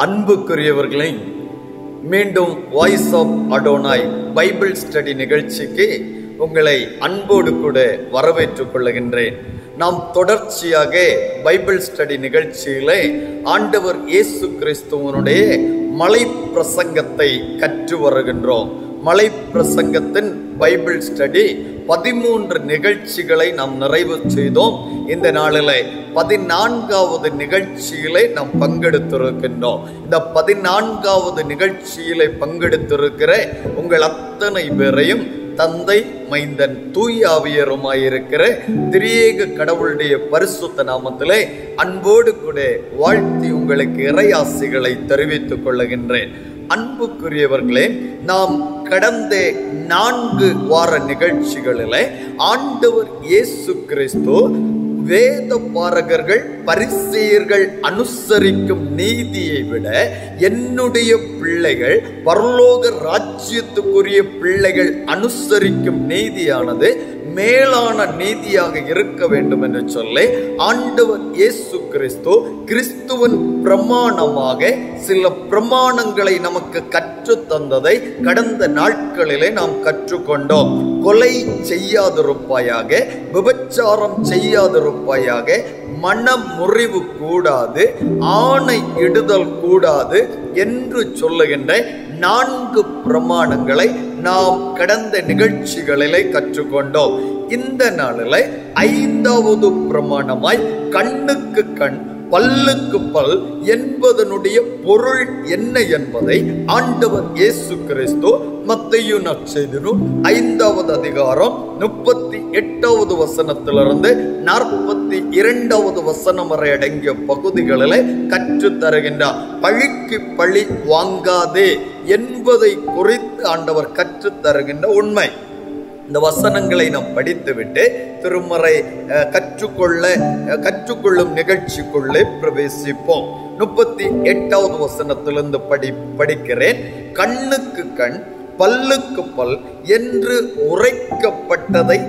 அன்புக்குரியவர்களை மீண்டும் voice of Adonai Bible study நிகழ்ச்சிக்கு உங்களை அன்போடு கூட வரவேற்றுக் கொள்ளுகின்றேன் நாம் தொடர்ச்சியாக பைபிள் ஸ்டடி நிகழ்ச்சியிலே ஆண்டவர் இயேசு கிறிஸ்துவனுடைய மலை பிரசங்கத்தை கற்று வருகின்றோம் மலை பிரசங்கத்தின் பைபிள் ஸ்டடி பதிமூன்று நிகழ்ச்சிகளை நாம் நிறைவு செய்தோம் இந்த நாளிலே பதினான்காவது நிகழ்ச்சியிலே நாம் பங்கெடுத்திருக்கின்றோம் இந்த பதினான்காவது நிகழ்ச்சியிலே பங்கெடுத்திருக்கிற உங்கள் அத்தனை பேரையும் தந்தை மைந்தன் தூயாவியருமாயிருக்கிற திரியேக கடவுளுடைய பரிசுத்த நாமத்திலே அன்போடு கூட வாழ்த்தி உங்களுக்கு இறையாசிகளை தெரிவித்துக் கொள்ளுகின்றேன் அன்புக்குரியவர்களே நாம் கடந்த நான்கு வார நிகழ்ச்சிகளிலே ஆண்டவர் இயேசு கிறிஸ்து வேத பாரகர்கள் பரிசெயர்கள் அனுசரிக்கும் நீதியை விட என்னுடைய பிள்ளைகள் பரலோக ராஜ்யத்துக்குரிய பிள்ளைகள் அனுசரிக்கும் நீதியானது மேலான நீதியாக இருக்க வேண்டும் என்று சொல்லி ஆண்டவர் இயேசு கிறிஸ்து கிறிஸ்துவின் பிரமாணமாக சில பிரமாணங்களை நமக்கு கற்று தந்ததை கடந்த நாட்களிலே நாம் கற்றுக்கொண்டோம் கொலை செய்யாதிருப்பாயாக விபச்சாரம் செய்யாதிருப்பாயாக மனமுறிவு கூடாது ஆணை இடுதல் கூடாது என்று சொல்லுகின்ற நான்கு பிரமாணங்களை நாம் கடந்த நிகழ்ச்சிகளிலே கற்றுக்கொண்டோம் இந்த நாளில் ஐந்தாவது பிரமாணமாய் கண்ணுக்கு கண் பல்லுக்கு பல் என்பதனுடைய பொருள் என்ன என்பதை ஆண்டவர் இயேசு கிறிஸ்து மத்தையு நற்செய்தினும் ஐந்தாவது அதிகாரம் முப்பத்தி எட்டாவது வசனத்திலிருந்து நாற்பத்தி இரண்டாவது வசனம் வரை அடங்கிய பகுதிகளில் கற்று தருகின்றார் பழிக்கு பழி வாங்காதே என்பதை குறித்து ஆண்டவர் கற்று தருகின்ற உண்மை இந்த வசனங்களை நாம் படித்துவிட்டு திருமறை கற்றுக்கொள்ள கற்றுக்கொள்ளும் நிகழ்ச்சிக்குள்ளே பிரவேசிப்போம் முப்பத்தி எட்டாவது வசனத்திலிருந்து படி படிக்கிறேன் கண்ணுக்கு கண் பல்லுக்கு பல் என்று உரைக்கப்பட்டதை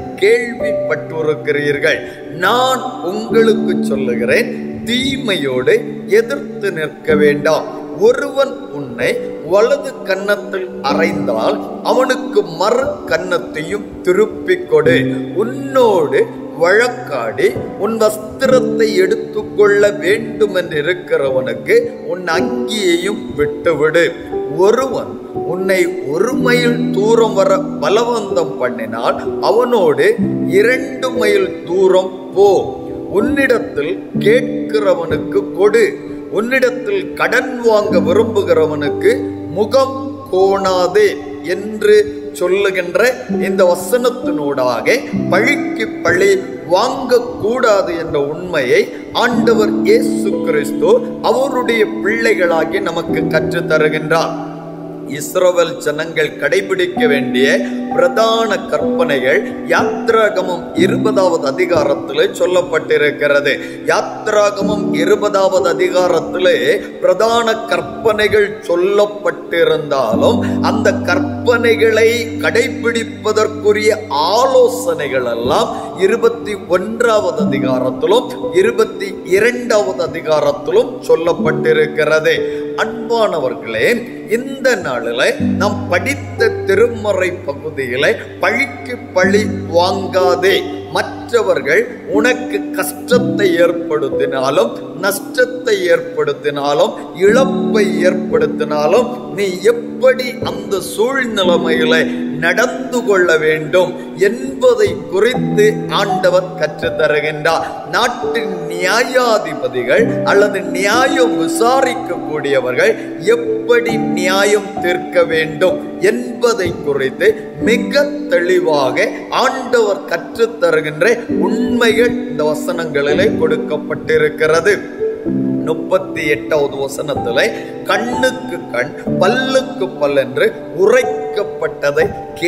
கேள்விப்பட்டிருக்கிறீர்கள் நான் உங்களுக்கு சொல்லுகிறேன் தீமையோடு எதிர்த்து நிற்க வேண்டாம் ஒருவன் உன்னை வலது கன்னத்தில் அறைந்தால் அவனுக்கு மறு கன்னத்தையும் திருப்பிக் கொடு உன்னோடு வழக்காடி உன் வஸ்திரத்தை எடுத்துக்கொள்ள வேண்டும் என்று இருக்கிறவனுக்கு உன் அங்கியையும் விட்டுவிடு ஒருவன் உன்னை ஒரு மைல் தூரம் வர பலவந்தம் பண்ணினால் அவனோடு இரண்டு மைல் தூரம் போ உன்னிடத்தில் கேட்கிறவனுக்கு கொடு உன்னிடத்தில் கடன் வாங்க விரும்புகிறவனுக்கு முகம் கோணாதே என்று சொல்லுகின்ற இந்த வசனத்தினூடாக பழிக்கு பழி வாங்கக்கூடாது என்ற உண்மையை ஆண்டவர் இயேசு கிறிஸ்து அவருடைய பிள்ளைகளாகி நமக்கு கற்றுத் தருகின்றார் இஸ்ரோவல் ஜனங்கள் கடைபிடிக்க வேண்டிய பிரதான கற்பனைகள் யாத்ராகமம் இருபதாவது அதிகாரத்திலே சொல்லப்பட்டிருக்கிறது யாத்ராகமம் இருபதாவது அதிகாரத்திலே பிரதான கற்பனைகள் சொல்லப்பட்டிருந்தாலும் அந்த கற்பனைகளை கடைபிடிப்பதற்குரிய ஆலோசனைகள் எல்லாம் இருபத்தி ஒன்றாவது அதிகாரத்திலும் இருபத்தி இரண்டாவது அதிகாரத்திலும் சொல்லப்பட்டிருக்கிறது அன்பானவர்களே இந்த நாளில் நாம் படித்த திருமறை பகுதியில பழிக்கு பழி வாங்காதே மற்றவர்கள் உனக்கு கஷ்டத்தை ஏற்படுத்தினாலும் நஷ்டத்தை ஏற்படுத்தினாலும் இழப்பை ஏற்படுத்தினாலும் நீ எப்படி அந்த சூழ்நிலைமையில நடந்து கொள்ள வேண்டும் என்பதை குறித்து ஆண்டவர் கற்று தருகின்றார் நாட்டின் நியாயாதிபதிகள் அல்லது நியாயம் விசாரிக்கக்கூடியவர்கள் எப்படி நியாயம் தீர்க்க வேண்டும் என்பதை குறித்து மிக தெளிவாக ஆண்டவர் கற்றுத் தருகின்ற உண்மைகள் இந்த வசனங்களிலே கொடுக்கப்பட்டிருக்கிறது முப்பத்தி எட்டாவது வசனத்துல கண்ணுக்கு கண் பல்லுக்கு பல் என்று உரைக்கப்பட்டதை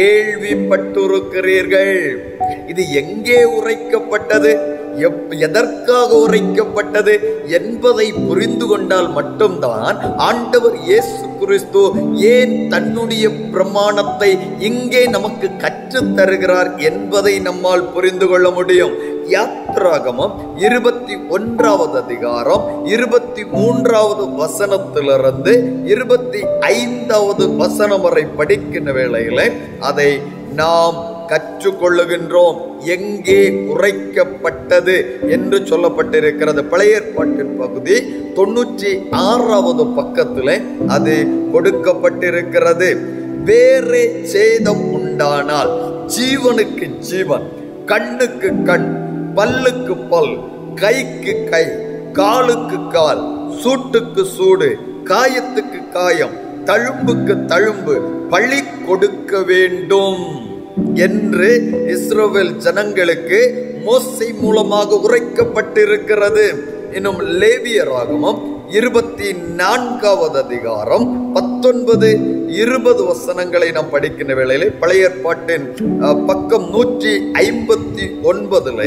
கேள்விப்பட்டிருக்கிறீர்கள் இது எங்கே உரைக்கப்பட்டது எதற்காக உரைக்கப்பட்டது என்பதை புரிந்து கொண்டால் மட்டும்தான் ஆண்டவர் இயேசு கிறிஸ்து ஏன் தன்னுடைய பிரமாணத்தை இங்கே நமக்கு கற்றுத் தருகிறார் என்பதை நம்மால் புரிந்து கொள்ள முடியும் யாத்ராகமம் இருபத்தி ஒன்றாவது அதிகாரம் இருபத்தி மூன்றாவது வசனத்திலிருந்து இருபத்தி ஐந்தாவது வசனம் வரை படிக்கின்ற வேளையில அதை நாம் கற்றுக்கொள்ளுகின்றோம் எங்கே உரைக்கப்பட்டது என்று சொல்லப்பட்டிருக்கிறது பழைய ஏற்பாட்டின் பகுதி தொண்ணூற்றி ஆறாவது பக்கத்தில் அது கொடுக்கப்பட்டிருக்கிறது வேறே சேதம் உண்டானால் ஜீவனுக்கு ஜீவன் கண்ணுக்கு கண் பல்லுக்கு பல் கைக்கு கை காலுக்கு கால் சூட்டுக்கு சூடு காயத்துக்கு காயம் தழும்புக்கு தழும்பு பழி கொடுக்க வேண்டும் என்று இஸ்ரோவேல் ஜனங்களுக்கு மோசை மூலமாக உரைக்கப்பட்டிருக்கிறது இன்னும் லேவியராகமம் இருபத்தி நான்காவது அதிகாரம் பத்தொன்பது இருபது வசனங்களை நாம் படிக்கின்ற வேளையிலே பழைய ஏற்பாட்டின் அஹ், பக்கம் நூற்றி ஐம்பத்தி ஒன்பதுல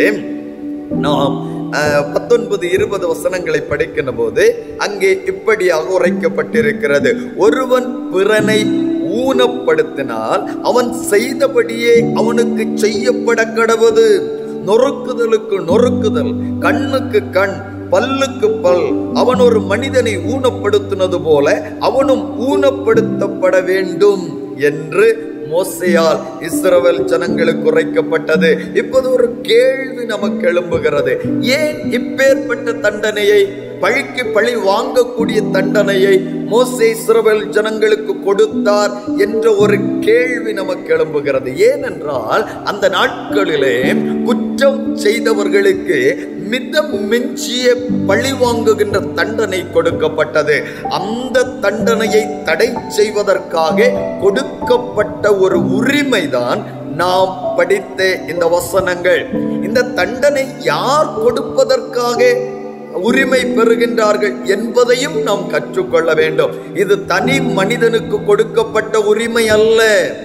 நாம் அஹ், பத்தொன்பது இருபது வசனங்களை படிக்கின்ற போது அங்கே இப்படியாக உரைக்கப்பட்டிருக்கிறது ஒருவன் பிறனை ஊனப்படுத்தினால் அவன் செய்தபடியே அவனுக்கு செய்யப்பட கடவது நொறுக்குதலுக்கு நொறுக்குதல் கண்ணுக்கு கண் பல்லுக்கு பல் அவன் ஒரு மனிதனை ஊனப்படுத்தினது போல அவனும் ஊனப்படுத்தப்பட வேண்டும் என்று மோசையால் இஸ்ரவேல் ஜனங்களுக்கு உரைக்கப்பட்டது இப்போது ஒரு கேள்வி நமக்கு எழும்புகிறது ஏன் இப்பேற்பட்ட தண்டனையை பழிக்கு பழி வாங்கக்கூடிய தண்டனையை மோசே இஸ்ரவேல் ஜனங்களுக்கு கொடுத்தார் என்ற ஒரு கேள்வி நமக்கு எழும்புகிறது ஏனென்றால் அந்த நாட்களிலே குற்றம் செய்தவர்களுக்கு மிதம் மிஞ்சிய பழி வாங்குகின்ற தண்டனை கொடுக்கப்பட்டது அந்த தண்டனையை தடை செய்வதற்காக கொடுக்கப்பட்ட ஒரு உரிமைதான் நாம் படித்த இந்த வசனங்கள் இந்த தண்டனை யார் கொடுப்பதற்காக உரிமை பெறுகின்றார்கள் என்பதையும் நாம் கற்றுக்கொள்ள வேண்டும் இது தனி மனிதனுக்கு கொடுக்கப்பட்ட உரிமை அல்ல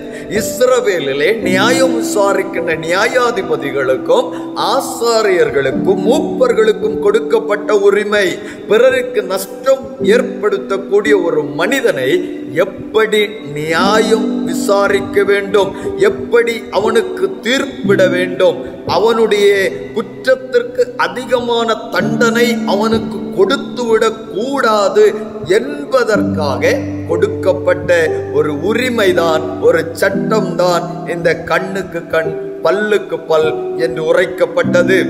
இஸ்ரவேலிலே நியாயம் விசாரிக்கின்ற நியாயாதிபதிகளுக்கும் ஆசாரியர்களுக்கும் மூப்பர்களுக்கும் கொடுக்கப்பட்ட உரிமை பிறருக்கு நஷ்டம் ஏற்படுத்தக்கூடிய ஒரு மனிதனை எப்படி நியாயம் விசாரிக்க வேண்டும் எப்படி அவனுக்கு தீர்ப்பிட வேண்டும் அவனுடைய குற்றத்திற்கு அதிகமான தண்டனை அவனுக்கு கொடுத்துவிடக் கூடாது என்பதற்காக கொடுக்கப்பட்ட ஒரு உரிமைதான் ஒரு சட்டம்தான் இந்த கண்ணுக்கு கண் பல்லுக்கு பல் என்று உரைக்கப்பட்டது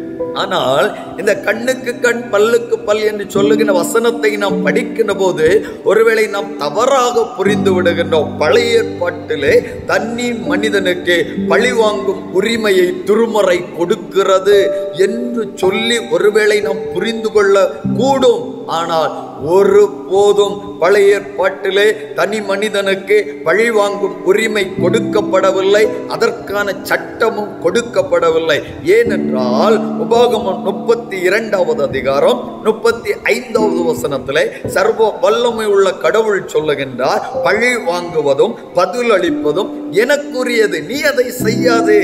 ஆனால் இந்த கண்ணுக்கு கண் பல்லுக்கு பல் என்று சொல்லுகின்ற வசனத்தை நாம் படிக்கின்ற போது ஒருவேளை நாம் தவறாக புரிந்து விடுகின்றோம் பழைய ஏற்பாட்டிலே தண்ணி மனிதனுக்கு பழி வாங்கும் உரிமையை திருமறை கொடுக்கிறது என்று சொல்லி ஒருவேளை நாம் புரிந்து கொள்ள கூடும் ஆனால் ஒரு போதும் பழைய ஏற்பாட்டிலே தனி மனிதனுக்கு பழி வாங்கும் உரிமை கொடுக்கப்படவில்லை அதற்கான சட்டமும் கொடுக்கப்படவில்லை ஏனென்றால் உபாகமம் முப்பத்தி இரண்டாவது அதிகாரம் முப்பத்தி ஐந்தாவது வசனத்திலே சர்வ வல்லமை உள்ள கடவுள் சொல்லுகின்றார் பழி வாங்குவதும் பதிலளிப்பதும் எனக்குரியது நீ அதை செய்யாதே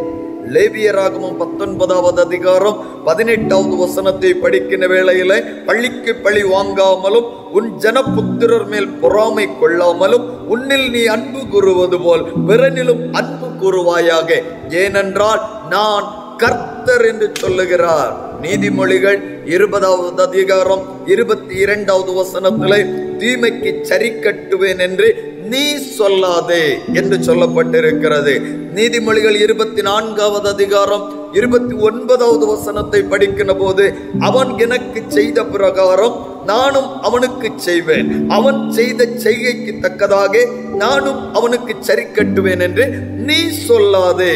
லேவியராகமம் பத்தொன்பதாவது அதிகாரம் பதினெட்டாவது வசனத்தை படிக்கின்ற வேளையில பள்ளிக்கு பழி வாங்காமலும் உன் ஜனபுத்திரர் மேல் பொறாமை கொள்ளாமலும் உன்னில் நீ அன்பு கூறுவது போல் பிறனிலும் அன்பு கூறுவாயாக ஏனென்றால் நான் கர்த்தர் என்று சொல்லுகிறார் நீதிமொழிகள் இருபதாவது அதிகாரம் இருபத்தி இரண்டாவது வசனத்திலே தீமைக்கு சரி கட்டுவேன் என்று நீ சொல்லாதே என்று சொல்லப்பட்டிருக்கிறது நீதிமொழிகள் இருபத்தி நான்காவது அதிகாரம் இருபத்தி ஒன்பதாவது வசனத்தை படிக்கிற போது அவன் எனக்கு செய்த பிரகாரம் நானும் அவனுக்கு செய்வேன் அவன் செய்த செய்கைக்கு தக்கதாக நானும் அவனுக்கு சரி கட்டுவேன் என்று நீ சொல்லாதே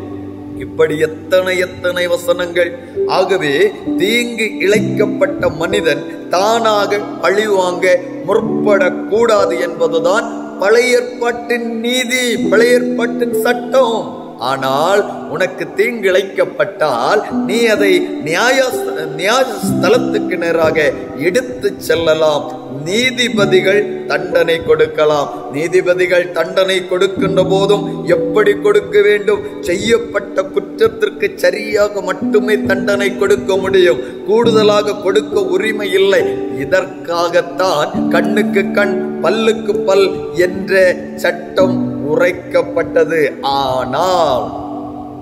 இப்படி எத்தனை எத்தனை வசனங்கள் ஆகவே தீங்கு இழைக்கப்பட்ட மனிதன் தானாக பழிவாங்க முற்படக்கூடாது என்பதுதான் பழைய ஏற்பாட்டின் நீதி பழைய ஏற்பாட்டின் சட்டம் ஆனால் உனக்கு தீங்கு இழைக்கப்பட்டால் நீ அதை நியாய நியாய ஸ்தலத்துக்கு நேராக எடுத்து செல்லலாம் நீதிபதிகள் தண்டனை கொடுக்கலாம் நீதிபதிகள் தண்டனை கொடுக்கின்ற போதும் எப்படி கொடுக்க வேண்டும் செய்யப்பட்ட குற்றத்திற்கு சரியாக மட்டுமே தண்டனை கொடுக்க முடியும் கூடுதலாக கொடுக்க உரிமை இல்லை இதற்காகத்தான் கண்ணுக்கு கண் பல்லுக்கு பல் என்ற சட்டம் உரைக்கப்பட்டது ஆனால்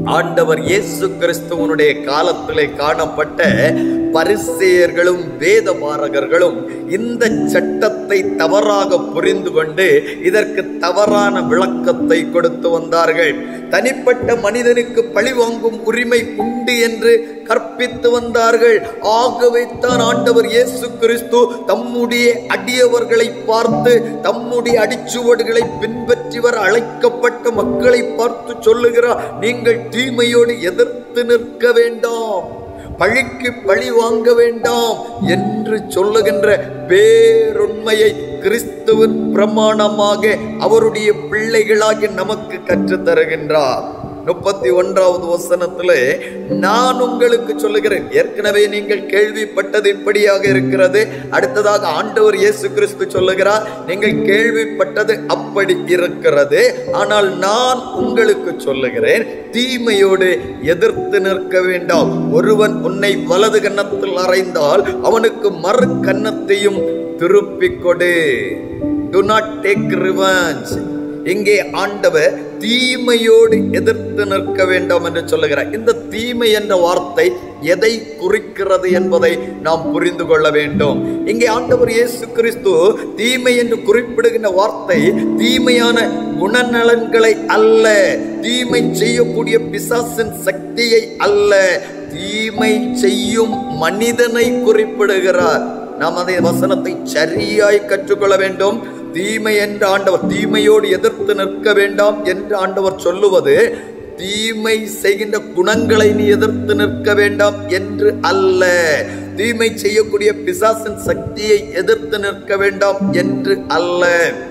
ஆண்டவர் இயேசு கிறிஸ்துவனுடைய காலத்திலே காணப்பட்ட பரிசேயர்களும் வேதபாரகர்களும் இந்த சட்டத்தை தவறாக புரிந்து கொண்டு இதற்கு தவறான விளக்கத்தை கொடுத்து வந்தார்கள் தனிப்பட்ட மனிதனுக்கு பழிவாங்கும் உரிமை உண்டு என்று கற்பித்து வந்தார்கள் ஆகவே தான் ஆண்டவர் இயேசு கிறிஸ்து தம்முடைய அடியவர்களை பார்த்து தம்முடைய அடிச்சுவடுகளை பின்பற்றி வர அழைக்கப்பட்ட மக்களை பார்த்து சொல்லுகிறார் நீங்கள் தீமையோடு எதிர்த்து நிற்க வேண்டாம் பழிக்கு பழி வாங்க வேண்டாம் என்று சொல்லுகின்ற பேருண்மையை கிறிஸ்துவின் பிரமாணமாக அவருடைய பிள்ளைகளாகி நமக்கு கற்றுத் தருகின்றார் முப்பத்தி ஒன்றாவது வசனத்திலே நான் உங்களுக்கு சொல்லுகிறேன் ஏற்கனவே நீங்கள் கேள்விப்பட்டது இப்படியாக இருக்கிறது அடுத்ததாக ஆண்டவர் இயேசு கிறிஸ்து சொல்லுகிறார் நீங்கள் கேள்விப்பட்டது அப்படி இருக்கிறது ஆனால் நான் உங்களுக்கு சொல்லுகிறேன் தீமையோடு எதிர்த்து நிற்க வேண்டாம் ஒருவன் உன்னை வலது கன்னத்தில் அறைந்தால் அவனுக்கு மறு கன்னத்தையும் திருப்பிக் கொடு டு நாட் டேக் ரிவெஞ்ச் இங்கே ஆண்டவர் தீமையோடு எதிர்த்து நிற்க வேண்டாம் என்று சொல்லுகிறார் இந்த தீமை என்ற வார்த்தை எதை குறிக்கிறது என்பதை நாம் புரிந்து கொள்ள வேண்டும் இங்கே ஆண்டவர் இயேசு கிறிஸ்து தீமை என்று குறிப்பிடுகின்ற வார்த்தை தீமையான குணநலன்களை அல்ல தீமை செய்யக்கூடிய பிசாசின் சக்தியை அல்ல தீமை செய்யும் மனிதனை குறிப்பிடுகிறார் நாம் அதை வசனத்தை சரியாய் கற்றுக்கொள்ள வேண்டும் தீமை என்ற ஆண்டவர் தீமையோடு எதிர்த்து நிற்க வேண்டாம் என்று ஆண்டவர் சொல்லுவது தீமை செய்கின்ற குணங்களை நீ எதிர்த்து நிற்க வேண்டாம் என்று அல்ல தீமை செய்யக்கூடிய பிசாசின் சக்தியை எதிர்த்து நிற்க வேண்டாம் என்று அல்ல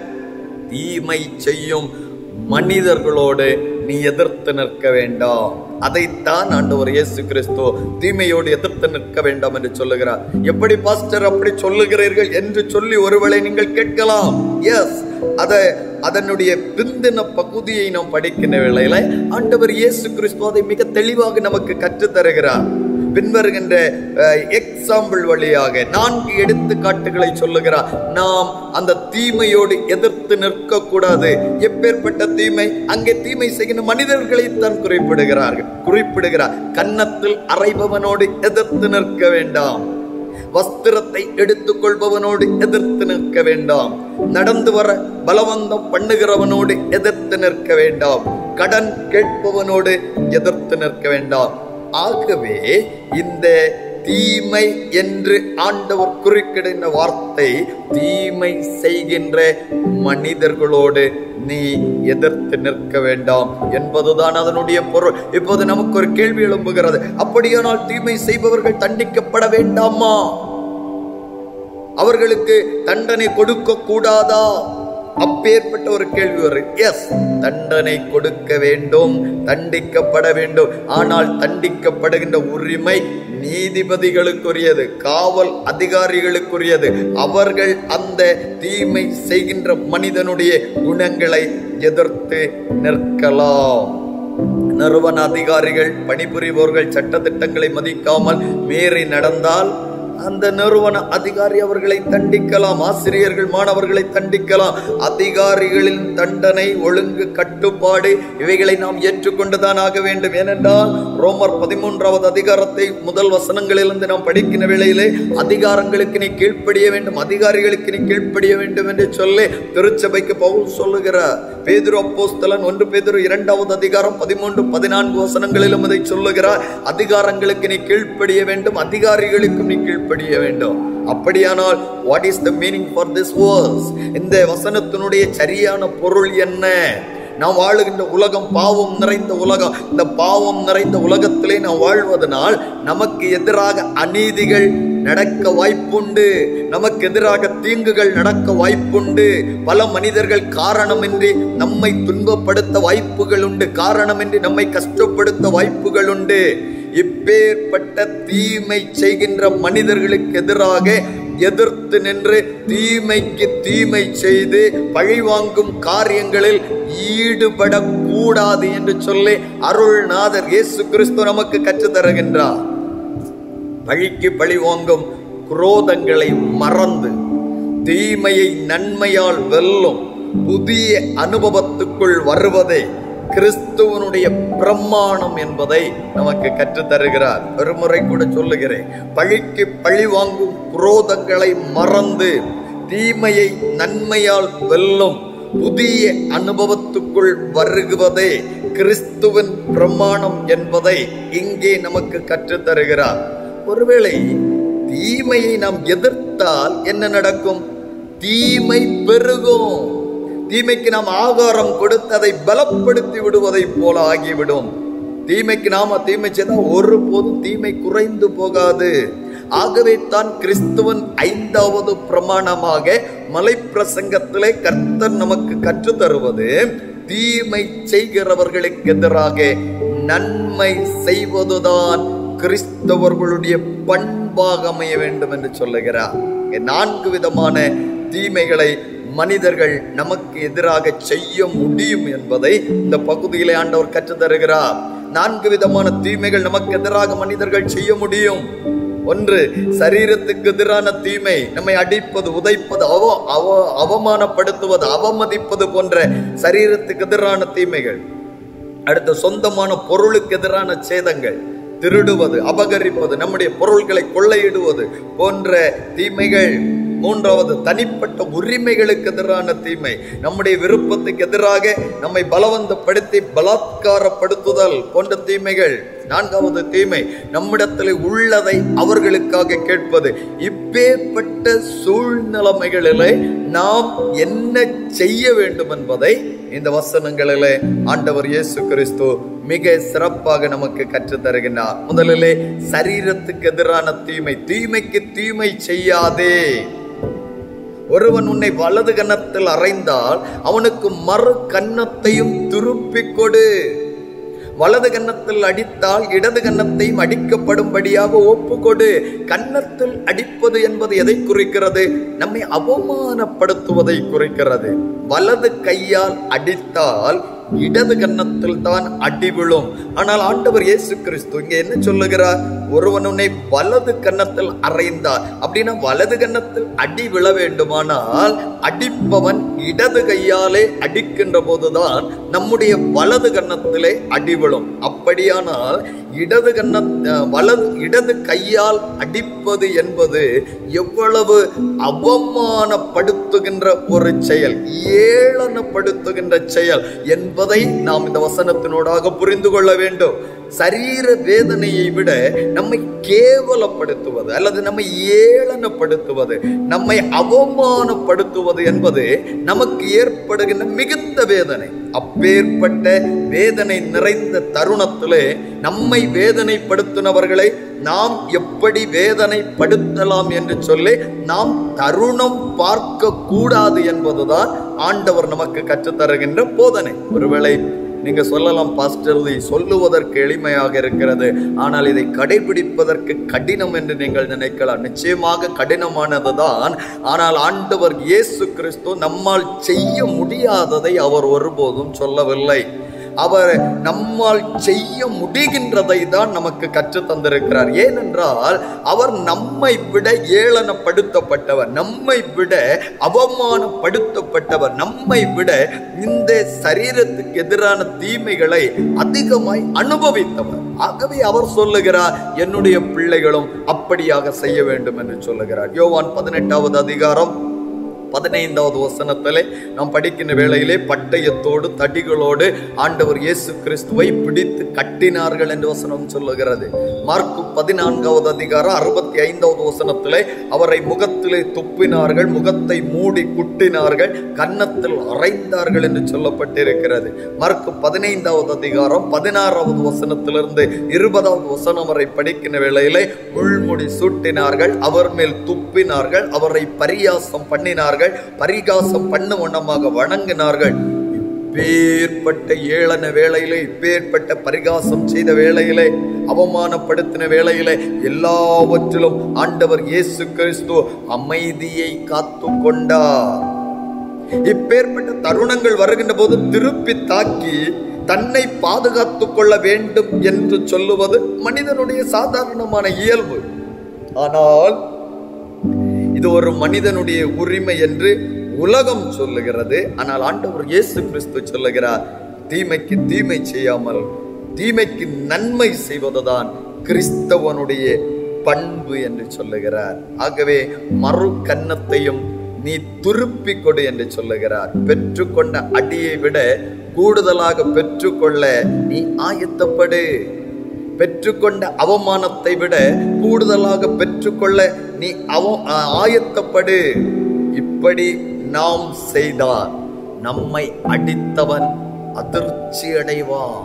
தீமை செய்யும் மனிதர்களோடு நீ எதிர்த்து நிற்க வேண்டாம் அதைத்தான் ஆண்டவர் இயேசு கிறிஸ்து தீமையோடு எதிர்த்து நிற்க வேண்டாம் என்று சொல்லுகிறார் எப்படி பாஸ்டர் அப்படி சொல்லுகிறீர்கள் என்று சொல்லி ஒருவேளை நீங்கள் கேட்கலாம் எஸ் அத அதனுடைய பிந்தின பகுதியை நாம் படிக்கின்ற வேளையில ஆண்டவர் இயேசு கிறிஸ்து அதை மிக தெளிவாக நமக்கு கற்றுத் தருகிறார் பின்வருகின்ற எக்ஸாம்பிள் வழியாக நான்கு எடுத்துக்காட்டுகளை சொல்லுகிறார் நாம் அந்த தீமையோடு எதிர்த்து நிற்க கூடாது எப்பேற்பட்ட தீமை அங்கே தீமை செய்கின்ற மனிதர்களை தான் குறிப்பிடுகிறார்கள் குறிப்பிடுகிறார் கன்னத்தில் அறைபவனோடு எதிர்த்து நிற்க வேண்டாம் வஸ்திரத்தை எடுத்துக் கொள்பவனோடு எதிர்த்து நிற்க வேண்டாம் நடந்து வர பலவந்தம் பண்ணுகிறவனோடு எதிர்த்து நிற்க வேண்டாம் கடன் கேட்பவனோடு எதிர்த்து நிற்க வேண்டாம் ஆகவே இந்த தீமை என்று ஆண்டவர் குறுக்கிடுகின்ற வார்த்தை தீமை செய்கின்ற மனிதர்களோடு நீ எதிர்த்து நிற்க வேண்டாம் என்பதுதான் அதனுடைய பொருள் இப்போது நமக்கு ஒரு கேள்வி எழும்புகிறது அப்படியானால் தீமை செய்பவர்கள் தண்டிக்கப்பட வேண்டாமா அவர்களுக்கு தண்டனை கொடுக்க கூடாதா அப்பேற்பட்ட ஒரு கேள்வி வரும் எஸ் தண்டனை கொடுக்க வேண்டும் தண்டிக்கப்பட வேண்டும் ஆனால் தண்டிக்கப்படுகின்ற உரிமை நீதிபதிகளுக்குரியது காவல் அதிகாரிகளுக்குரியது அவர்கள் அந்த தீமை செய்கின்ற மனிதனுடைய குணங்களை எதிர்த்து நிற்கலாம் நிறுவன அதிகாரிகள் பணிபுரிபவர்கள் சட்டத்திட்டங்களை மதிக்காமல் மீறி நடந்தால் அந்த நிறுவன அதிகாரி அவர்களை தண்டிக்கலாம் ஆசிரியர்கள் மாணவர்களை தண்டிக்கலாம் அதிகாரிகளின் தண்டனை ஒழுங்கு கட்டுப்பாடு இவைகளை நாம் ஏற்றுக்கொண்டுதான் ஆக வேண்டும் ஏனென்றால் ரோமர் பதிமூன்றாவது அதிகாரத்தை முதல் வசனங்களிலிருந்து நாம் படிக்கிற வேளையிலே அதிகாரங்களுக்கு நீ கீழ்ப்படிய வேண்டும் அதிகாரிகளுக்கு நீ கீழ்ப்படிய வேண்டும் என்று சொல்லி திருச்சபைக்கு பவுல் சொல்லுகிறார் பேதுரு அப்போஸ்தலன் ஒன்று பேதுரு இரண்டாவது அதிகாரம் பதிமூன்று பதினான்கு வசனங்களிலும் இதை சொல்லுகிறார் அதிகாரங்களுக்கு நீ கீழ்ப்படிய வேண்டும் அதிகாரிகளுக்கும் நீ கீழ்ப்படிய வேண்டும் அப்படியானால் what is the meaning for this verse இந்த வசனத்தினுடைய சரியான பொருள் என்ன நாம் வாழுகின்ற உலகம் பாவம் நிறைந்த உலகம் இந்த பாவம் நிறைந்த உலகத்திலே நாம் வாழ்வதனால் நமக்கு எதிராக அநீதிகள் நடக்க வாய்ப்புண்டு நமக்கு எதிராக தீங்குகள் நடக்க வாய்ப்புண்டு பல மனிதர்கள் காரணமின்றி நம்மை துன்பப்படுத்த வாய்ப்புகள் உண்டு காரணமின்றி நம்மை கஷ்டப்படுத்த வாய்ப்புகள் உண்டு இப்பேற்பட்ட தீமை செய்கின்ற மனிதர்களுக்கு எதிராக எதிர்த்து நின்று தீமைக்கு தீமை செய்து பழிவாங்கும் காரியங்களில் ஈடுபடக்கூடாது என்று சொல்லி அருள்நாதர் இயேசு கிறிஸ்து நமக்கு கற்றுத் தருகின்றார் பழிக்கு பழி வாங்கும் குரோதங்களை மறந்து தீமையை நன்மையால் வெல்லும் புதிய அனுபவத்துக்குள் வருவதே கிறிஸ்துவனுடைய பிரமாணம் என்பதை நமக்கு கற்றுத் தருகிறார் ஒரு முறை கூட சொல்லுகிறேன் பழிக்கு பழி வாங்கும் குரோதங்களை மறந்து தீமையை நன்மையால் வெல்லும் புதிய அனுபவத்துக்குள் வருகுவதே கிறிஸ்துவின் பிரமாணம் என்பதை இங்கே நமக்கு கற்றுத் தருகிறார் ஒருவேளை தீமையை நாம் எதிர்த்தால் என்ன நடக்கும் தீமை பெருகும் தீமைக்கு நாம் ஆகாரம் கொடுத்து அதை பலப்படுத்தி விடுவதைப் போல ஆகிவிடும் தீமைக்கு நாம தீமை செய்தால் ஒருபோதும் தீமை குறைந்து போகாது ஆகவே தான் கிறிஸ்துவன் ஐந்தாவது பிரமாணமாக மலைப்பிரசங்கத்திலே கர்த்தர் நமக்கு கற்றுத் தருவது தீமை செய்கிறவர்களுக்கு எதிராக நன்மை செய்வதுதான் கிறிஸ்தவர்களுடைய பண்பாக அமைய வேண்டும் என்று சொல்லுகிறார் இங்கே நான்கு விதமான தீமைகளை மனிதர்கள் நமக்கு எதிராக செய்ய முடியும் என்பதை இந்த பகுதியிலே ஆண்டவர் கற்றுத் தருகிறார் நான்கு விதமான தீமைகள் நமக்கு எதிராக மனிதர்கள் செய்ய முடியும் ஒன்று சரீரத்துக்கு எதிரான தீமை நம்மை அடிப்பது உதைப்பது அவ அவ அவமானப்படுத்துவது அவமதிப்பது போன்ற சரீரத்துக்கு எதிரான தீமைகள் அடுத்த சொந்தமான பொருளுக்கு எதிரான சேதங்கள் திருடுவது அபகரிப்பது நம்முடைய பொருள்களை கொள்ளையிடுவது போன்ற தீமைகள் மூன்றாவது தனிப்பட்ட உரிமைகளுக்கு எதிரான தீமை நம்முடைய விருப்பத்துக்கு எதிராக நம்மை பலவந்தப்படுத்தி பலாத்காரப்படுத்துதல் போன்ற தீமைகள் நான்காவது தீமை நம்மிடத்தில் உள்ளதை அவர்களுக்காக கேட்பது இப்பேற்பட்ட சூழ்நிலைமைகளிலே நாம் என்ன செய்ய வேண்டும் என்பதை இந்த வசனங்களிலே ஆண்டவர் இயேசு கிறிஸ்து மிக சிறப்பாக நமக்கு கற்றுத் தருகின்றார் முதலிலே சரீரத்துக்கு எதிரான தீமை தீமைக்கு தீமை செய்யாதே ஒருவன் உன்னை வலது கன்னத்தில் அறைந்தால் அவனுக்கு மறு கன்னத்தையும் திருப்பிக் கொடு வலது கன்னத்தில் அடித்தால் இடது கன்னத்தையும் அடிக்கப்படும்படியாக ஒப்புக்கொடு கன்னத்தில் அடிப்பது என்பது எதை குறிக்கிறது நம்மை அவமானப்படுத்துவதை குறிக்கிறது வலது கையால் அடித்தால் இடது கன்னத்தில் தான் அடி விழும் ஆனால் ஆண்டவர் இயேசு கிறிஸ்து இங்க என்ன சொல்லுகிறார் ஒருவன் உன்னை வலது கன்னத்தில் அறைந்தார் அப்படின்னா வலது கன்னத்தில் அடி விழ வேண்டுமானால் அடிப்பவன் இடது கையாலே அடிக்கின்ற போதுதான் நம்முடைய வலது கன்னத்திலே அடி விழும் அப்படியானால் இடது கண்ண வலது இடது கையால் அடிப்பது என்பது எவ்வளவு அவமானப்படுத்துகின்ற ஒரு செயல் ஏளனப்படுத்துகின்ற செயல் என்பதை நாம் இந்த வசனத்தினூடாக புரிந்து கொள்ள வேண்டும் சரீர வேதனையை விட நம்மை கேவலப்படுத்துவது அல்லது நம்மை ஏளனப்படுத்துவது நம்மை அவமானப்படுத்துவது என்பது நமக்கு ஏற்படுகின்ற மிகுந்த வேதனை அப்பேற்பட்ட வேதனை நிறைந்த தருணத்திலே நம்மை வேதனைப்படுத்தினவர்களை நாம் எப்படி வேதனைப்படுத்தலாம் என்று சொல்லி நாம் தருணம் பார்க்க கூடாது என்பதுதான் ஆண்டவர் நமக்கு கற்றுத்தருகின்ற போதனை ஒருவேளை நீங்க சொல்லலாம் பாஸ்டர் இதை சொல்லுவதற்கு எளிமையாக இருக்கிறது ஆனால் இதை கடைபிடிப்பதற்கு கடினம் என்று நீங்கள் நினைக்கலாம் நிச்சயமாக கடினமானதுதான் ஆனால் ஆண்டவர் இயேசு கிறிஸ்து நம்மால் செய்ய முடியாததை அவர் ஒருபோதும் சொல்லவில்லை அவர் நம்மால் செய்ய முடிகின்றதை தான் நமக்கு கற்றுத் தந்திருக்கிறார் ஏனென்றால் அவர் நம்மை விட ஏளனப்படுத்தப்பட்டவர் நம்மை விட அவமானப்படுத்தப்பட்டவர் நம்மை விட இந்த சரீரத்துக்கு எதிரான தீமைகளை அதிகமாய் அனுபவித்தவர் ஆகவே அவர் சொல்லுகிறார் என்னுடைய பிள்ளைகளும் அப்படியாக செய்ய வேண்டும் என்று சொல்லுகிறார் யோவான் பதினெட்டாவது அதிகாரம் பதினைந்தாவது வசனத்திலே நாம் படிக்கின்ற வேளையிலே பட்டயத்தோடு தடிகளோடு ஆண்டவர் இயேசு கிறிஸ்துவை பிடித்து கட்டினார்கள் என்று வசனம் சொல்லுகிறது மார்க்கு பதினான்காவது அதிகாரம் அறுபத்தி ஐந்தாவது வசனத்திலே அவரை முகத்திலே துப்பினார்கள் முகத்தை மூடி குட்டினார்கள் கன்னத்தில் அரைந்தார்கள் என்று சொல்லப்பட்டிருக்கிறது மார்க்கு பதினைந்தாவது அதிகாரம் பதினாறாவது வசனத்திலிருந்து இருபதாவது வசனம் வரை படிக்கின்ற வேளையிலே முள்முடி சூட்டினார்கள் அவர் மேல் துப்பினார்கள் அவரை பரியாசம் பண்ணினார்கள் பரிகாசம் பண்ண வண்ணமாக வணங்கினார்கள் இப்பேற்பட்ட ஏளன வேளையிலே இப்பேற்பட்ட பரிகாசம் செய்த வேளையிலே அவமானப்படுத்தின வேளையிலே எல்லாவற்றிலும் ஆண்டவர் இயேசு கிறிஸ்து அமைதியை காத்து கொண்டார் இப்பேற்பட்ட தருணங்கள் வருகின்ற போது திருப்பி தாக்கி தன்னை பாதுகாத்துக் கொள்ள வேண்டும் என்று சொல்லுவது மனிதனுடைய சாதாரணமான இயல்பு ஆனால் இது ஒரு மனிதனுடைய உரிமை என்று உலகம் சொல்லுகிறது ஆனால் ஆண்டவர் இயேசு கிறிஸ்து சொல்லுகிறார் தீமைக்கு தீமை செய்யாமல் தீமைக்கு நன்மை செய்வதுதான் கிறிஸ்தவனுடைய பண்பு என்று சொல்லுகிறார் ஆகவே மறு கன்னத்தையும் நீ துருப்பி கொடு என்று சொல்லுகிறார் பெற்றுக்கொண்ட அடியை விட கூடுதலாக பெற்றுக்கொள்ள நீ ஆயத்தப்படு பெற்றுக்கொண்ட அவமானத்தை விட கூடுதலாக பெற்றுக்கொள்ள நீ அவ ஆயத்தப்படு இப்படி நாம் செய்தால் நம்மை அடித்தவன் அதிர்ச்சி அடைவான்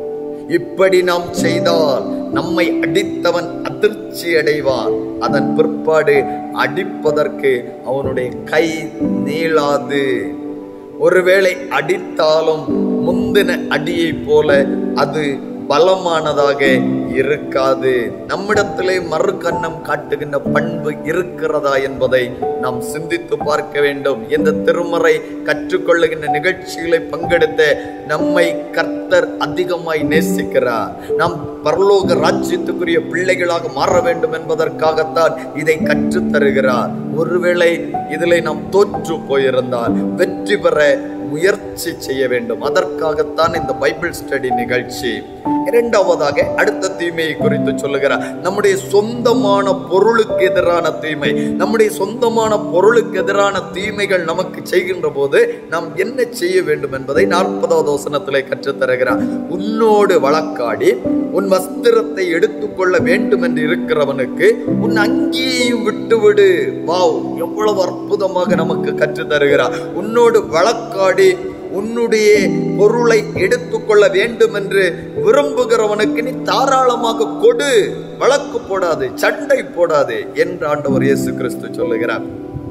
இப்படி நாம் செய்தால் நம்மை அடித்தவன் அதிர்ச்சி அடைவான் அதன் பிற்பாடு அடிப்பதற்கு அவனுடைய கை நீளாது ஒருவேளை அடித்தாலும் முந்தின அடியை போல அது பலமானதாக இருக்காது நம்மிடத்திலே மறு கண்ணம் காட்டுகின்ற பண்பு இருக்கிறதா என்பதை நாம் சிந்தித்து பார்க்க வேண்டும் இந்த திருமறை கற்றுக்கொள்ளுகின்ற நிகழ்ச்சிகளை பங்கெடுத்த நம்மை கர்த்தர் அதிகமாய் நேசிக்கிறார் நாம் பரலோக ராஜ்யத்துக்குரிய பிள்ளைகளாக மாற வேண்டும் என்பதற்காகத்தான் இதை கற்றுத் தருகிறார் ஒருவேளை இதில் நாம் தோற்று போயிருந்தால் வெற்றி பெற முயற்சி செய்ய வேண்டும் அதற்காகத்தான் இந்த பைபிள் ஸ்டடி நிகழ்ச்சி இரண்டாவதாக அடுத்த தீமையை குறித்து சொல்லுகிறார் நம்முடைய சொந்தமான பொருளுக்கு எதிரான தீமை நம்முடைய சொந்தமான பொருளுக்கு எதிரான தீமைகள் நமக்கு செய்கின்ற போது நாம் என்ன செய்ய வேண்டும் என்பதை நாற்பதாவது வசனத்திலே கற்றுத் தருகிறார் உன்னோடு வழக்காடி உன் வஸ்திரத்தை எடுத்துக்கொள்ள வேண்டும் என்று இருக்கிறவனுக்கு உன் அங்கேயும் விட்டுவிடு வாவ் எவ்வளவு அற்புதமாக நமக்கு கற்றுத் தருகிறார் உன்னோடு வழக்காடி உன்னுடைய பொருளை எடுத்துக்கொள்ள வேண்டும் என்று விரும்புகிறவனுக்கு நீ தாராளமாக கொடு வழக்கு போடாது சண்டை போடாது என்று ஆண்டவர் இயேசு கிறிஸ்து சொல்லுகிறார்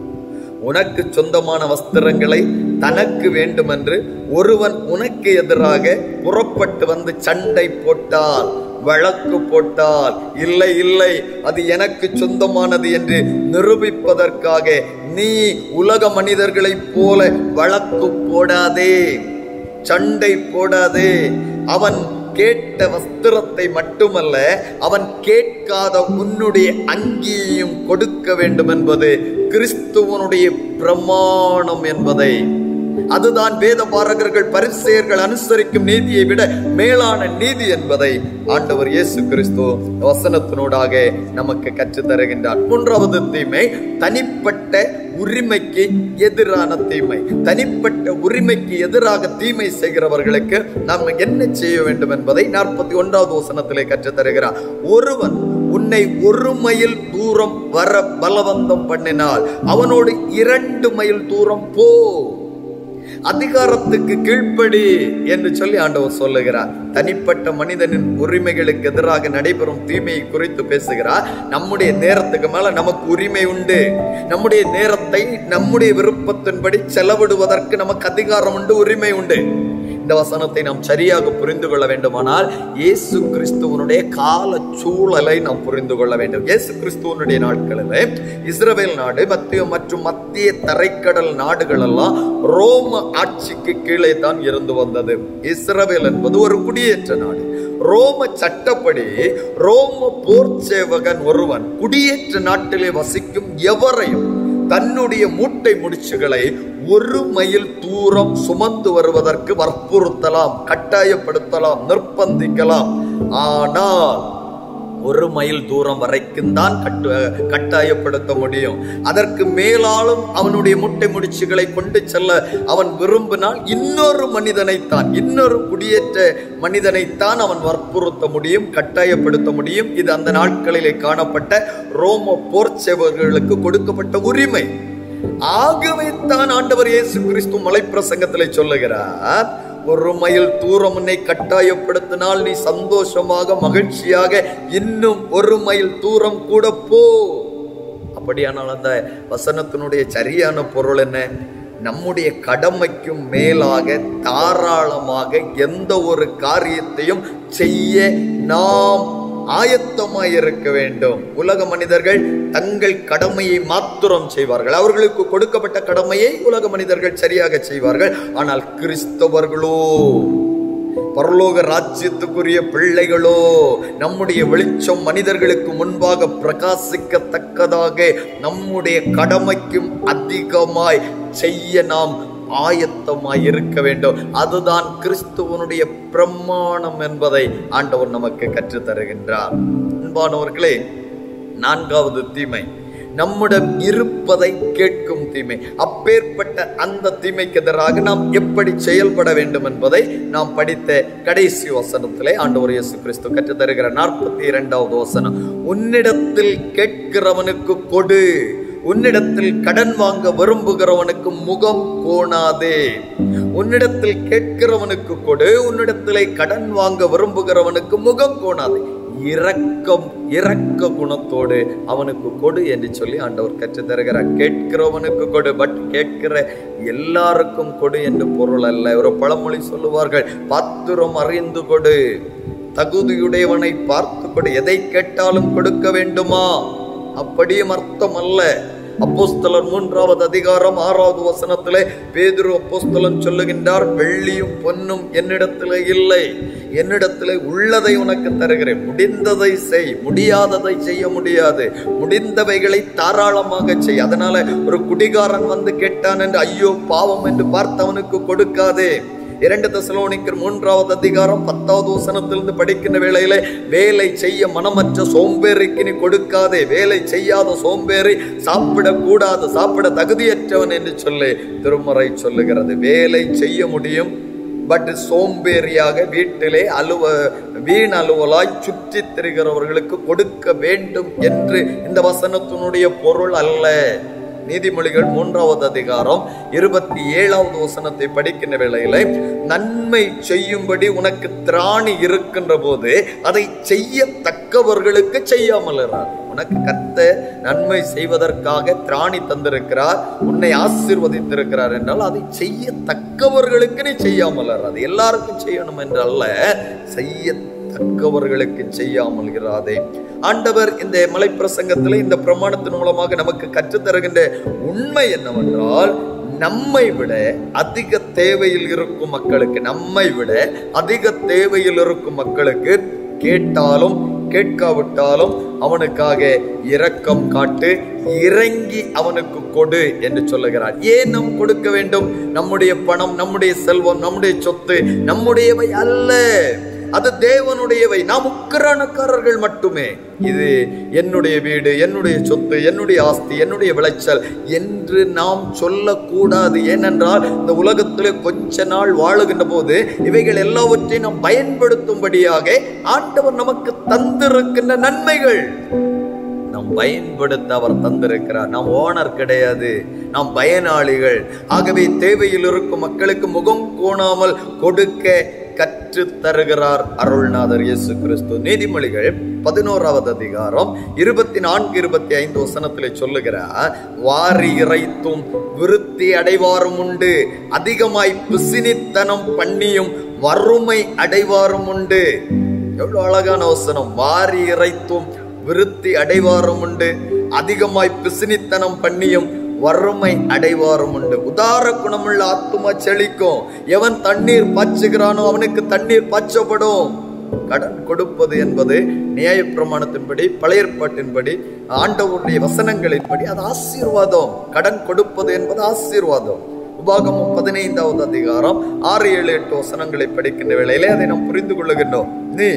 உனக்கு சொந்தமான வஸ்திரங்களை தனக்கு வேண்டுமென்று ஒருவன் உனக்கு எதிராக புறப்பட்டு வந்து சண்டை போட்டால் வழக்கு போட்டால் இல்லை இல்லை அது எனக்கு சொந்தமானது என்று நிரூபிப்பதற்காக நீ உலக மனிதர்களைப் போல வழக்கு போடாதே சண்டை போடாதே அவன் கேட்ட வஸ்திரத்தை மட்டுமல்ல அவன் கேட்காத உன்னுடைய அங்கியையும் கொடுக்க வேண்டும் என்பது கிறிஸ்துவனுடைய பிரமாணம் என்பதை அதுதான் வேத பாரகர்கள் பரிசெயர்கள் அனுசரிக்கும் நீதியை விட மேலான நீதி என்பதை ஆண்டவர் இயேசு கிறிஸ்து வசனத்தினூடாக நமக்கு கற்றுத் தருகின்றார் மூன்றாவது தீமை தனிப்பட்ட உரிமைக்கு எதிரான தீமை தனிப்பட்ட உரிமைக்கு எதிராக தீமை செய்கிறவர்களுக்கு நாம் என்ன செய்ய வேண்டும் என்பதை நாற்பத்தி ஒன்றாவது வசனத்திலே கற்றுத் தருகிறார் ஒருவன் உன்னை ஒரு மைல் தூரம் வர பலவந்தம் பண்ணினால் அவனோடு இரண்டு மைல் தூரம் போ அதிகாரத்துக்கு கீழ்ப்படி என்று சொல்லி ஆண்டவர் சொல்லுகிறார் தனிப்பட்ட மனிதனின் உரிமைகளுக்கு எதிராக நடைபெறும் தீமையை குறித்து பேசுகிறார் நம்முடைய நேரத்துக்கு மேல நமக்கு உரிமை உண்டு நம்முடைய நேரத்தை நம்முடைய விருப்பத்தின்படி செலவிடுவதற்கு நமக்கு அதிகாரம் உண்டு உரிமை உண்டு இந்த வசனத்தை நாம் சரியாக புரிந்து கொள்ள வேண்டுமானால் இயேசு கிறிஸ்துவனுடைய கால சூழலை நாம் புரிந்து கொள்ள வேண்டும் இயேசு கிறிஸ்துவனுடைய நாட்களில் இஸ்ரவேல் நாடு மத்திய மற்றும் மத்திய தரைக்கடல் நாடுகள் எல்லாம் ரோம ஆட்சிக்கு கீழே தான் இருந்து வந்தது இஸ்ரவேல் என்பது ஒரு குடியேற்ற நாடு ரோம சட்டப்படி ரோம போர் சேவகன் ஒருவன் குடியேற்ற நாட்டிலே வசிக்கும் எவரையும் தன்னுடைய மூட்டை முடிச்சுகளை ஒரு மைல் தூரம் சுமந்து வருவதற்கு வற்புறுத்தலாம் கட்டாயப்படுத்தலாம் நிர்பந்திக்கலாம் ஆனால் ஒரு மைல் தூரம் வரைக்கும் தான் கட்டு கட்டாயப்படுத்த முடியும் அதற்கு மேலாலும் அவனுடைய முட்டை முடிச்சுகளை கொண்டு செல்ல அவன் விரும்பினால் இன்னொரு மனிதனைத்தான் இன்னொரு குடியேற்ற மனிதனைத்தான் அவன் வற்புறுத்த முடியும் கட்டாயப்படுத்த முடியும் இது அந்த நாட்களிலே காணப்பட்ட ரோம போர் சேவர்களுக்கு கொடுக்கப்பட்ட உரிமை ஆகவே தான் ஆண்டவர் இயேசு கிறிஸ்து மலை பிரசங்கத்திலே சொல்லுகிறார் ஒரு மைல் தூரம் உன்னை கட்டாயப்படுத்தினால் நீ சந்தோஷமாக மகிழ்ச்சியாக இன்னும் ஒரு மைல் தூரம் கூட போ அப்படியானால் அந்த வசனத்தினுடைய சரியான பொருள் என்ன நம்முடைய கடமைக்கும் மேலாக தாராளமாக எந்த ஒரு காரியத்தையும் செய்ய நாம் ஆயத்தமாய் இருக்க வேண்டும் உலக மனிதர்கள் தங்கள் கடமையை மாத்திரம் செய்வார்கள் அவர்களுக்கு கொடுக்கப்பட்ட கடமையை உலக மனிதர்கள் சரியாக செய்வார்கள் ஆனால் கிறிஸ்தவர்களோ பரலோக ராஜ்யத்துக்குரிய பிள்ளைகளோ நம்முடைய வெளிச்சம் மனிதர்களுக்கு முன்பாக பிரகாசிக்கத்தக்கதாக நம்முடைய கடமைக்கும் அதிகமாய் செய்ய நாம் ஆயத்தமாய் இருக்க வேண்டும் அதுதான் கிறிஸ்துவனுடைய பிரமாணம் என்பதை ஆண்டவர் நமக்கு கற்றுத் தருகின்றார் அன்பானவர்களே நான்காவது தீமை நம்மிடம் இருப்பதை கேட்கும் தீமை அப்பேற்பட்ட அந்த தீமைக்கு எதிராக நாம் எப்படி செயல்பட வேண்டும் என்பதை நாம் படித்த கடைசி வசனத்திலே ஆண்டவர் இயேசு கிறிஸ்து கற்றுத் தருகிற நாற்பத்தி இரண்டாவது வசனம் உன்னிடத்தில் கேட்கிறவனுக்கு கொடு உன்னிடத்தில் கடன் வாங்க விரும்புகிறவனுக்கு முகம் கோணாதே உன்னிடத்தில் கேட்கிறவனுக்கு கொடு உன்னிடத்திலே கடன் வாங்க விரும்புகிறவனுக்கு முகம் கோணாதே இரக்கம் இரக்க குணத்தோடு அவனுக்கு கொடு என்று சொல்லி ஆண்டவர் கற்றுத் தருகிறார் கேட்கிறவனுக்கு கொடு பட் கேட்கிற எல்லாருக்கும் கொடு என்று பொருள் அல்ல ஒரு பழமொழி சொல்லுவார்கள் பாத்திரம் அறிந்து கொடு தகுதியுடையவனை பார்த்து கொடு எதை கேட்டாலும் கொடுக்க வேண்டுமா அப்படியும் அர்த்தம் அல்ல அப்போஸ்தலர் மூன்றாவது அதிகாரம் ஆறாவது வசனத்திலே பேதுரு அப்போஸ்தலன் சொல்லுகின்றார் வெள்ளியும் பொன்னும் என்னிடத்திலே இல்லை என்னிடத்திலே உள்ளதை உனக்கு தருகிறேன் முடிந்ததை செய் முடியாததை செய்ய முடியாது முடிந்தவைகளை தாராளமாக செய் அதனால ஒரு குடிகாரன் வந்து கேட்டான் என்று ஐயோ பாவம் என்று பார்த்தவனுக்கு கொடுக்காதே இரண்டு தசலோனிக்கர் மூன்றாவது அதிகாரம் பத்தாவது வசனத்திலிருந்து படிக்கின்ற வேளையில வேலை செய்ய மனமற்ற சோம்பேறிக்கு நீ கொடுக்காதே வேலை செய்யாத சோம்பேறி சாப்பிடக்கூடாது சாப்பிட தகுதியற்றவன் என்று சொல்லி திருமறை சொல்லுகிறது வேலை செய்ய முடியும் பட் சோம்பேறியாக வீட்டிலே அலுவ வீண் அலுவலாய் சுற்றி திரிகிறவர்களுக்கு கொடுக்க வேண்டும் என்று இந்த வசனத்தினுடைய பொருள் அல்ல நீதிமொழிகள் மூன்றாவது அதிகாரம் இருபத்தி ஏழாவது வசனத்தை படிக்கின்ற வேளையில நன்மை செய்யும்படி உனக்கு திராணி இருக்கின்ற போது அதை செய்யத்தக்கவர்களுக்கு செய்யாமல் இரார் உனக்கு கத்த நன்மை செய்வதற்காக திராணி தந்திருக்கிறார் உன்னை ஆசீர்வதித்திருக்கிறார் என்றால் அதை செய்யத்தக்கவர்களுக்கு நீ செய்யாமல் இராது எல்லாருக்கும் செய்யணும் என்றல்ல செய்ய தக்கவர்களுக்கு செய்யாமல் இராதே ஆண்டவர் இந்த மலை பிரசங்கத்தில் இந்த பிரமாணத்தின் மூலமாக நமக்கு கற்றுத்தருகின்ற உண்மை என்னவென்றால் நம்மை விட அதிக தேவையில் இருக்கும் மக்களுக்கு நம்மை விட அதிக தேவையில் இருக்கும் மக்களுக்கு கேட்டாலும் கேட்காவிட்டாலும் அவனுக்காக இரக்கம் காட்டு இறங்கி அவனுக்கு கொடு என்று சொல்லுகிறார் ஏன் நாம் கொடுக்க வேண்டும் நம்முடைய பணம் நம்முடைய செல்வம் நம்முடைய சொத்து நம்முடையவை அல்ல அது தேவனுடையவை நாம் உக்கிரானக்காரர்கள் மட்டுமே இது என்னுடைய வீடு என்னுடைய சொத்து என்னுடைய ஆஸ்தி என்னுடைய விளைச்சல் என்று நாம் சொல்லக்கூடாது ஏனென்றால் இந்த உலகத்திலே கொஞ்ச நாள் வாழுகின்ற போது இவைகள் எல்லாவற்றையும் நாம் பயன்படுத்தும்படியாக ஆண்டவர் நமக்கு தந்திருக்கின்ற நன்மைகள் நாம் பயன்படுத்த அவர் தந்திருக்கிறார் நாம் ஓனர் கிடையாது நாம் பயனாளிகள் ஆகவே தேவையில் இருக்கும் மக்களுக்கு முகம் கோணாமல் கொடுக்க கற்று தருகிறார் அருள்நாதர் இயேசு கிறிஸ்து நீதிமொழிகள் பதினோராவது அதிகாரம் இருபத்தி நான்கு இருபத்தி ஐந்து வசனத்திலே சொல்லுகிறார் வாரி இறைத்தும் விருத்தி அடைவாரும் உண்டு அதிகமாய் பிசினித்தனம் பண்ணியும் வறுமை அடைவாரும் உண்டு எவ்வளவு அழகான வசனம் வாரி இறைத்தும் விருத்தி அடைவாரும் உண்டு அதிகமாய் பிசினித்தனம் பண்ணியும் வறுமை அடைவாரும் உண்டு உதார குணமுள்ள ஆத்துமா செழிக்கும் எவன் தண்ணீர் பாய்ச்சுகிறானோ அவனுக்கு தண்ணீர் பாய்ச்சப்படும் கடன் கொடுப்பது என்பது நியாய பிரமாணத்தின்படி பழைய ஏற்பாட்டின்படி ஆண்டவருடைய வசனங்களின்படி அது ஆசீர்வாதம் கடன் கொடுப்பது என்பது ஆசீர்வாதம் உபாகமும் பதினைந்தாவது அதிகாரம் ஆறு ஏழு எட்டு வசனங்களை படிக்கின்ற வேளையிலே அதை நாம் புரிந்து கொள்ளுகின்றோம் நீ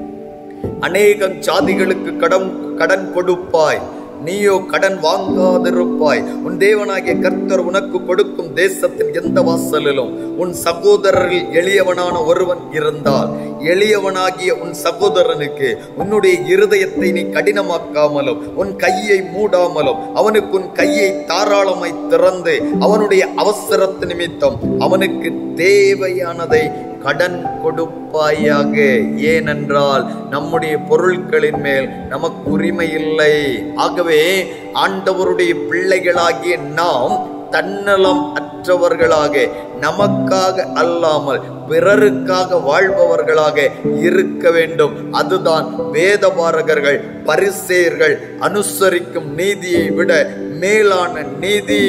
அநேகம் ஜாதிகளுக்கு கடன் கடன் கொடுப்பாய் நீயோ கடன் வாங்காதிருப்பாய் உன் தேவனாகிய கர்த்தர் உனக்கு கொடுக்கும் தேசத்தின் எந்த வாசலிலும் உன் சகோதரரில் எளியவனான ஒருவன் இருந்தால் எளியவனாகிய உன் சகோதரனுக்கு உன்னுடைய இருதயத்தை நீ கடினமாக்காமலும் உன் கையை மூடாமலும் அவனுக்கு உன் கையை தாராளமாய் திறந்து அவனுடைய அவசரத்து நிமித்தம் அவனுக்கு தேவையானதை கடன் கொடுப்பாயாக ஏனென்றால் நம்முடைய பொருட்களின் மேல் நமக்கு உரிமை இல்லை ஆகவே ஆண்டவருடைய பிள்ளைகளாகிய நாம் தன்னலம் அற்றவர்களாக நமக்காக அல்லாமல் பிறருக்காக வாழ்பவர்களாக இருக்க வேண்டும் அதுதான் வேதபாரகர்கள் பரிசேயர்கள் அனுசரிக்கும் நீதியை விட மேலான நீதி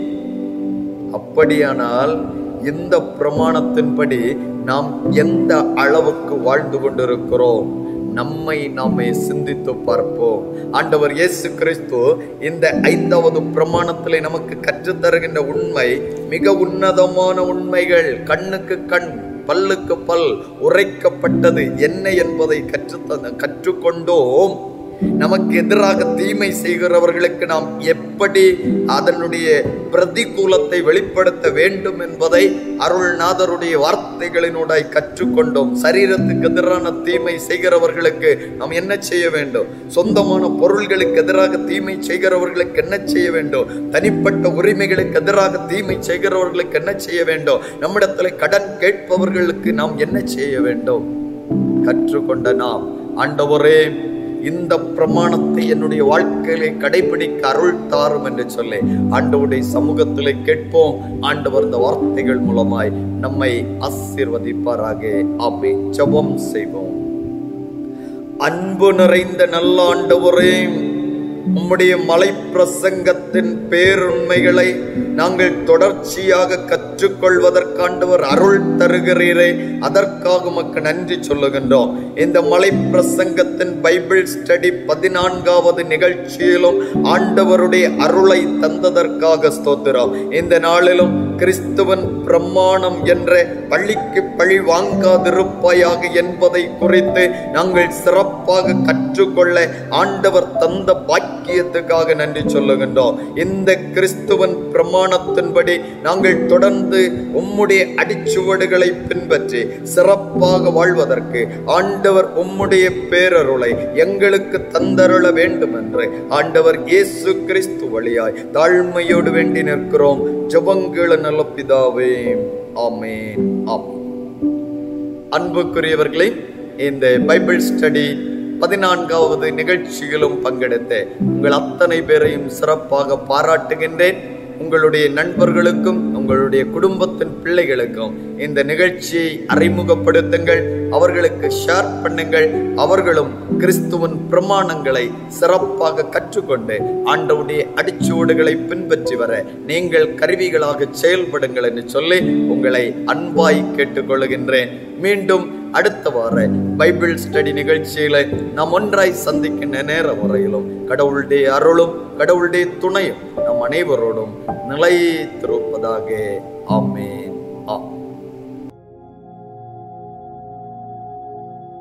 அப்படியானால் இந்த பிரமாணத்தின்படி நாம் எந்த அளவுக்கு வாழ்ந்து கொண்டிருக்கிறோம் நம்மை நாமே சிந்தித்து பார்ப்போம் ஆண்டவர் இயேசு கிறிஸ்து இந்த ஐந்தாவது பிரமாணத்திலே நமக்கு கற்றுத்தருகின்ற உண்மை மிக உன்னதமான உண்மைகள் கண்ணுக்கு கண் பல்லுக்கு பல் உரைக்கப்பட்டது என்ன என்பதை கற்றுத்தந்த கற்றுக்கொண்டோம் நமக்கு எதிராக தீமை செய்கிறவர்களுக்கு நாம் எப்படி அதனுடைய பிரதிகூலத்தை வெளிப்படுத்த வேண்டும் என்பதை அருள்நாதருடைய வார்த்தைகளினூடாய் கற்றுக்கொண்டோம் சரீரத்துக்கு எதிரான தீமை செய்கிறவர்களுக்கு நாம் என்ன செய்ய வேண்டும் சொந்தமான பொருள்களுக்கு எதிராக தீமை செய்கிறவர்களுக்கு என்ன செய்ய வேண்டும் தனிப்பட்ட உரிமைகளுக்கு எதிராக தீமை செய்கிறவர்களுக்கு என்ன செய்ய வேண்டும் நம்மிடத்துல கடன் கேட்பவர்களுக்கு நாம் என்ன செய்ய வேண்டும் கற்றுக்கொண்ட நாம் ஆண்டவரே இந்த பிரமாணத்தை என்னுடைய வாழ்க்கையிலே கடைபிடிக்க அருள் தாரும் என்று சொல்லி ஆண்டவருடைய சமூகத்திலே கேட்போம் ஆண்டவர் இந்த வார்த்தைகள் மூலமாய் நம்மை ஆசீர்வதிப்பாராக ஆமே ஜெபம் செய்வோம் அன்பு நிறைந்த நல்ல ஆண்டவரே உம்முடைய மலை பிரசங்கத்தின் பேருண்மைகளை நாங்கள் தொடர்ச்சியாக கற்றுக்கொள்வதற்காண்டவர் அருள் தருகிறீரே அதற்காக உமக்கு நன்றி சொல்லுகின்றோம் இந்த மலை பிரசங்கத்தின் பைபிள் ஸ்டடி பதினான்காவது நிகழ்ச்சியிலும் ஆண்டவருடைய அருளை தந்ததற்காக ஸ்தோத்திரம் இந்த நாளிலும் கிறிஸ்துவன் பிரமாணம் என்ற பள்ளிக்கு பழி வாங்காதிருப்பாயாக என்பதை குறித்து நாங்கள் சிறப்பாக கற்றுக்கொள்ள ஆண்டவர் தந்த பாக்கியத்துக்காக நன்றி சொல்லுகின்றோம் இந்த கிறிஸ்துவன் பிரமாணத்தின்படி நாங்கள் தொடர்ந்து உம்முடைய அடிச்சுவடுகளை பின்பற்றி சிறப்பாக வாழ்வதற்கு ஆண்டவர் உம்முடைய பேரருளை எங்களுக்கு தந்தருள வேண்டும் என்று ஆண்டவர் இயேசு கிறிஸ்து வழியாய் தாழ்மையோடு வேண்டி நிற்கிறோம் ஜபங்கள நல்ல பிதாவே ஆமேன் ஆமேன் அன்புக்குரியவர்களே இந்த பைபிள் ஸ்டடி பதினான்காவது நிகழ்ச்சியிலும் பங்கெடுத்த உங்கள் அத்தனை பேரையும் சிறப்பாக பாராட்டுகின்றேன் உங்களுடைய நண்பர்களுக்கும் உங்களுடைய குடும்பத்தின் பிள்ளைகளுக்கும் இந்த நிகழ்ச்சியை அறிமுகப்படுத்துங்கள் அவர்களுக்கு ஷேர் பண்ணுங்கள் அவர்களும் கிறிஸ்துவின் பிரமாணங்களை சிறப்பாக கற்றுக்கொண்டு ஆண்டவுடைய அடிச்சுவடுகளை பின்பற்றி வர நீங்கள் கருவிகளாக செயல்படுங்கள் என்று சொல்லி உங்களை அன்பாய் கேட்டுக்கொள்கின்றேன் மீண்டும் அடுத்த வார பைபிள் ஸ்டடி நிகழ்ச்சியில நாம் ஒன்றாய் சந்திக்கின்ற நேர வரையிலும் கடவுளுடைய அருளும் கடவுளுடைய துணையும் நம் அனைவரோடும் நிலைத்திருப்பதாக ஆமேன் ஆம்